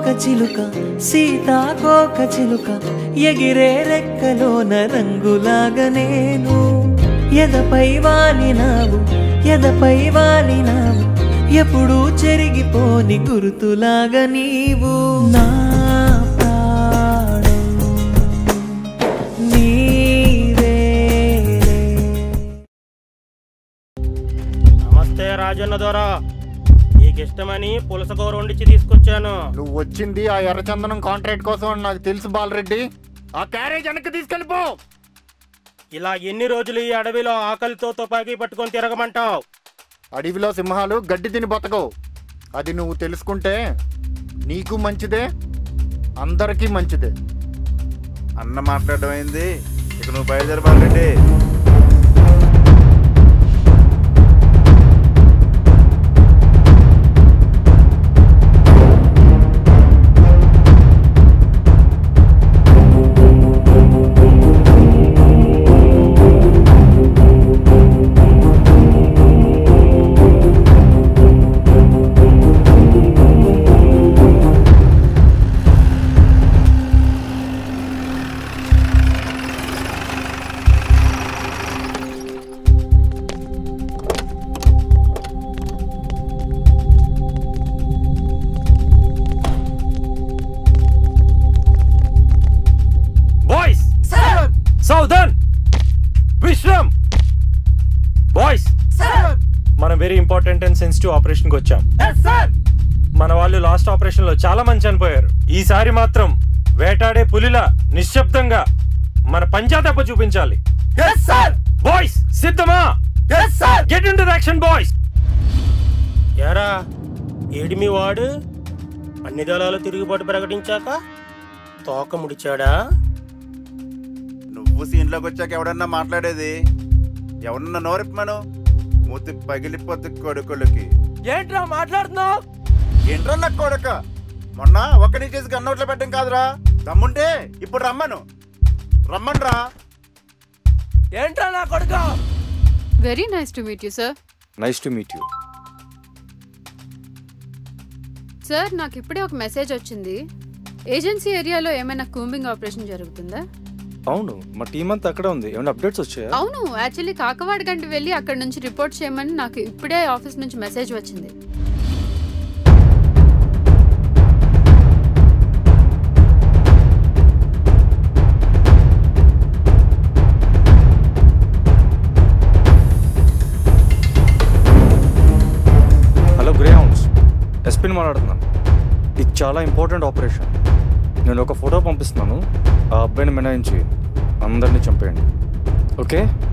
సీతాకోక చిలుక సీతాకోక చిలుక ఎగిరే రెక్కలోన రంగులాగా నేను ఎదపై వాలినావు ఎదపై వాలినావు ఎప్పుడూ చెరిగిపోని గుర్తులాగా నీవు నా ప్రాణం నీవేలే. నమస్తే రాజన్న ద్వారా నీకు ఇష్టమని పులస కూర వండిచి తీసుకొచ్చాను నువ్వు వచ్చింది ఆ ఎర్రచందనం కాంట్రాక్ట్ కోసం అని నాకు తెలుసు బాలరెడ్డి ఆ క్యారేజ్ వెనక్కి తీసుకెళ్ళిపో ఇలా ఎన్ని రోజులు ఈ అడవిలో ఆకలితో తుపాకీ పట్టుకొని తిరగమంటావు అడవిలో సింహాలు గడ్డి తిని బతకవు అది నువ్వు తెలుసుకుంటే నీకు మంచిదే అందరికీ మంచిదే అన్న మాట్లాడడం అయింది ఇక నువ్వు బయలుదేరి బాలరెడ్డి బాయ్స్ సౌదన్ విశ్రమ్ బాయ్స్ మనం వెరీ ఇంపార్టెంట్ అండ్ సెన్సిటివ్ ఆపరేషన్కి వచ్చాం మన వాళ్ళు లాస్ట్ ఆపరేషన్ లో చాలా మంది చనిపోయారు ఈసారి మాత్రం వేటాడే పులిలా నిశ్శబ్దంగా మన పంచాదెబ్బ చూపించాలి బాయ్స్ సిద్ధమా get into action boys ఎరా ఏడి మీ వాడు అన్ని దళాలు తిరుగుబాటు ప్రకటించాక తోక ముడిచాడా నువ్వు సీన్లోకి వచ్చాక ఎవడన్నా మాట్లాడేది ఎవరన్నా నోరిప్పమను మూతి పగిలిపోద్ది కొడుకులకి ఏంట్రా మాట్లాడుతున్నావు ఏంట్రా నా కొడుక మొన్న ఒక్కడి చేసి గన్నోట్లో పెట్టడం కాదురా దమ్ముంటే ఇప్పుడు రమ్మను రమ్మన్రా ఏంట్రా నా కొడుక very nice to meet you sir nice to meet you sir నాకు ఇప్పుడే ఒక మెసేజ్ వచ్చింది ఏజెన్సీ ఏరియాలో ఏమైనా కూంబింగ్ ఆపరేషన్ జరుగుతుందా అవును మా టీం అంతా అక్కడే ఉంది ఏమైనా అప్డేట్స్ వచ్చాయా అవును యాక్చువల్లీ కాకవాడ గంట వెళ్ళి అక్కడ నుంచి రిపోర్ట్ చేయమని నాకు ఇప్పుడే ఆఫీస్ నుంచి మెసేజ్ వచ్చింది హలో గ్రే హౌన్స్ ఎస్పీని మాట్లాడుతున్నాను ఇది చాలా ఇంపార్టెంట్ ఆపరేషన్ నేను ఒక ఫోటో పంపిస్తున్నాను ఆ అబ్బాయిని మినాయించి అందరినీ చంపేయండి ఓకే